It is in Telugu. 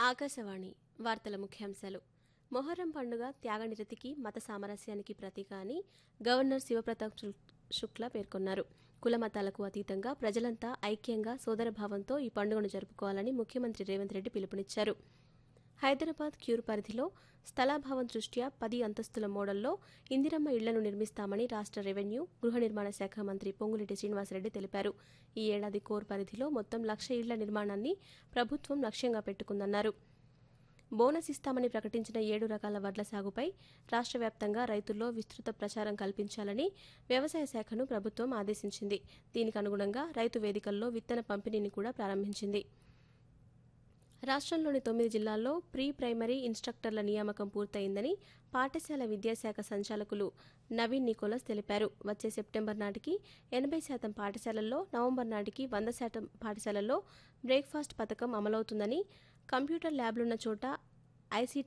ఆకాశవాణి వార్తల ముఖ్యాంశాలు మొహర్రం పండుగ త్యాగనిరతికి మత సామరస్యానికి ప్రతీక అని గవర్నర్ శివప్రతాప్ శుల్- శుక్లా పేర్కొన్నారు కుల మతాలకు అతీతంగా ప్రజలంతా ఐక్యంగా సోదరభావంతో ఈ పండుగను జరుపుకోవాలని ముఖ్యమంత్రి రేవంత్ రెడ్డి పిలుపునిచ్చారు హైదరాబాద్ క్యూర్ పరిధిలో స్థలాభావం దృష్ట్యా పది అంతస్తుల మోడల్లో ఇందిరమ్మ ఇళ్లను నిర్మిస్తామని రాష్ట్ర రెవెన్యూ గృహ నిర్మాణ శాఖ మంత్రి పొంగులేటి శ్రీనివాసరెడ్డి తెలిపారు ఈ ఏడాది కోర్ పరిధిలో మొత్తం లక్ష ఇళ్ల నిర్మాణాన్ని ప్రభుత్వం లక్ష్యంగా పెట్టుకుందన్నారు బోనస్ ఇస్తామని ప్రకటించిన ఏడు రకాల వడ్ల సాగుపై రాష్ట్ర వ్యాప్తంగా రైతుల్లో విస్తృత ప్రచారం కల్పించాలని వ్యవసాయ శాఖను ప్రభుత్వం ఆదేశించింది దీనికి అనుగుణంగా రైతు వేదికల్లో విత్తన పంపిణీని కూడా ప్రారంభించింది రాష్ట్రంలోని తొమ్మిది జిల్లాల్లో ప్రీ ప్రైమరీ ఇన్స్ట్రక్టర్ల నియామకం పూర్తయిందని పాఠశాల విద్యాశాఖ సంచాలకులు నవీన్ నికోలస్ తెలిపారు వచ్చే సెప్టెంబర్ నాటికి ఎనభై శాతం పాఠశాలల్లో నవంబర్ నాటికి వంద శాతం పాఠశాలల్లో బ్రేక్ఫాస్ట్ పథకం అమలవుతుందని కంప్యూటర్ ల్యాబ్లున్న చోట ఐసీటీ